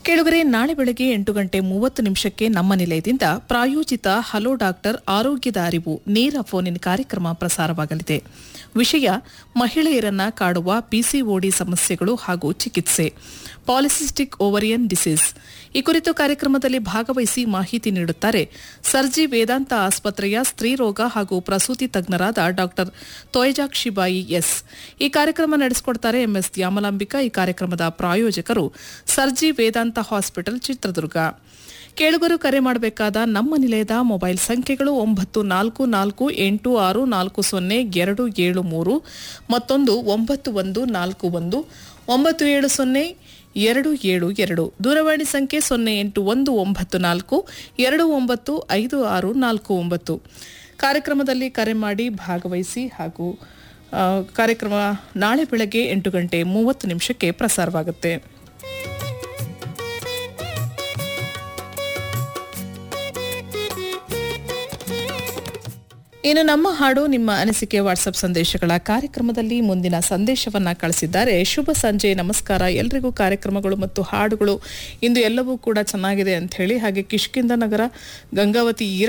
ಕೇಳುಗರೆ ನಾಳೆ ಬೆಳಗ್ಗೆ ಎಂಟು ಗಂಟೆ ಮೂವತ್ತು ನಿಮಿಷಕ್ಕೆ ನಮ್ಮ ನಿಲಯದಿಂದ ಪ್ರಾಯೋಜಿತ ಹಲೋ ಡಾಕ್ಟರ್ ಆರೋಗ್ಯದ ಅರಿವು ನೇರ ಫೋನಿನ ಕಾರ್ಯಕ್ರಮ ಪ್ರಸಾರವಾಗಲಿದೆ ವಿಷಯ ಮಹಿಳೆಯರನ್ನ ಕಾಡುವ ಪಿಸಿಒಡಿ ಸಮಸ್ಯೆಗಳು ಹಾಗೂ ಚಿಕಿತ್ಸೆ ಪಾಲಿಸಿಸ್ಟಿಕ್ ಓವರಿಯನ್ ಡಿಸೀಸ್ ಈ ಕುರಿತು ಕಾರ್ಯಕ್ರಮದಲ್ಲಿ ಭಾಗವಹಿಸಿ ಮಾಹಿತಿ ನೀಡುತ್ತಾರೆ ಸರ್ಜಿ ವೇದಾಂತ ಆಸ್ಪತ್ರೆಯ ಸ್ತ್ರೀರೋಗ ಹಾಗೂ ಪ್ರಸೂತಿ ತಜ್ಞರಾದ ಡಾಕ್ಟರ್ ತೋಯಜಾಕ್ಷಿಬಾಯಿ ಎಸ್ ಈ ಕಾರ್ಯಕ್ರಮ ನಡೆಸಿಕೊಡ್ತಾರೆ ಎಂಎಸ್ ದ್ಯಾಮಲಾಂಬಿಕಾ ಈ ಕಾರ್ಯಕ್ರಮದ ಪ್ರಾಯೋಜಕರು ಸರ್ಜಿ ವೇದಾಂತ ಹಾಸ್ಪಿಟಲ್ ಚಿತ್ರದುರ್ಗ ಕೇಳುಗರು ಕರೆ ಮಾಡಬೇಕಾದ ನಮ್ಮ ನಿಲಯದ ಮೊಬೈಲ್ ಸಂಖ್ಯೆಗಳು ಒಂಬತ್ತು ನಾಲ್ಕು ನಾಲ್ಕು ಎಂಟು ಆರು ನಾಲ್ಕು ಸೊನ್ನೆ ಎರಡು ಏಳು ಮೂರು ಮತ್ತೊಂದು ಒಂಬತ್ತು ಒಂದು ನಾಲ್ಕು ಒಂದು ಒಂಬತ್ತು ಏಳು ಸೊನ್ನೆ ಎರಡು ಏಳು ಎರಡು ದೂರವಾಣಿ ಸಂಖ್ಯೆ ಸೊನ್ನೆ ಎಂಟು ಒಂದು ಒಂಬತ್ತು ನಾಲ್ಕು ಎರಡು ಒಂಬತ್ತು ಐದು ಆರು ನಾಲ್ಕು ಒಂಬತ್ತು ಕಾರ್ಯಕ್ರಮದಲ್ಲಿ ಕರೆ ಮಾಡಿ ಭಾಗವಹಿಸಿ ಹಾಗೂ ಆ, ಕಾರ್ಯಕ್ರಮ ನಾಳೆ ಬೆಳಗ್ಗೆ ಎಂಟು ಗಂಟೆ ಮೂವತ್ತು ನಿಮಿಷಕ್ಕೆ ಪ್ರಸಾರವಾಗುತ್ತೆ ಇನ್ನು ನಮ್ಮ ಹಾಡು ನಿಮ್ಮ ಅನಿಸಿಕೆ ವಾಟ್ಸಪ್ ಸಂದೇಶಗಳ ಕಾರ್ಯಕ್ರಮದಲ್ಲಿ ಮುಂದಿನ ಸಂದೇಶವನ್ನ ಕಳಿಸಿದ್ದಾರೆ ಶುಭ ಸಂಜೆ ನಮಸ್ಕಾರ ಎಲ್ರಿಗೂ ಕಾರ್ಯಕ್ರಮಗಳು ಮತ್ತು ಹಾಡುಗಳು ಇಂದು ಎಲ್ಲವೂ ಕೂಡ ಚೆನ್ನಾಗಿದೆ ಅಂತ ಹೇಳಿ ಹಾಗೆ ಕಿಷ್ಕಿಂದ ನಗರ ಗಂಗಾವತಿ ಈರ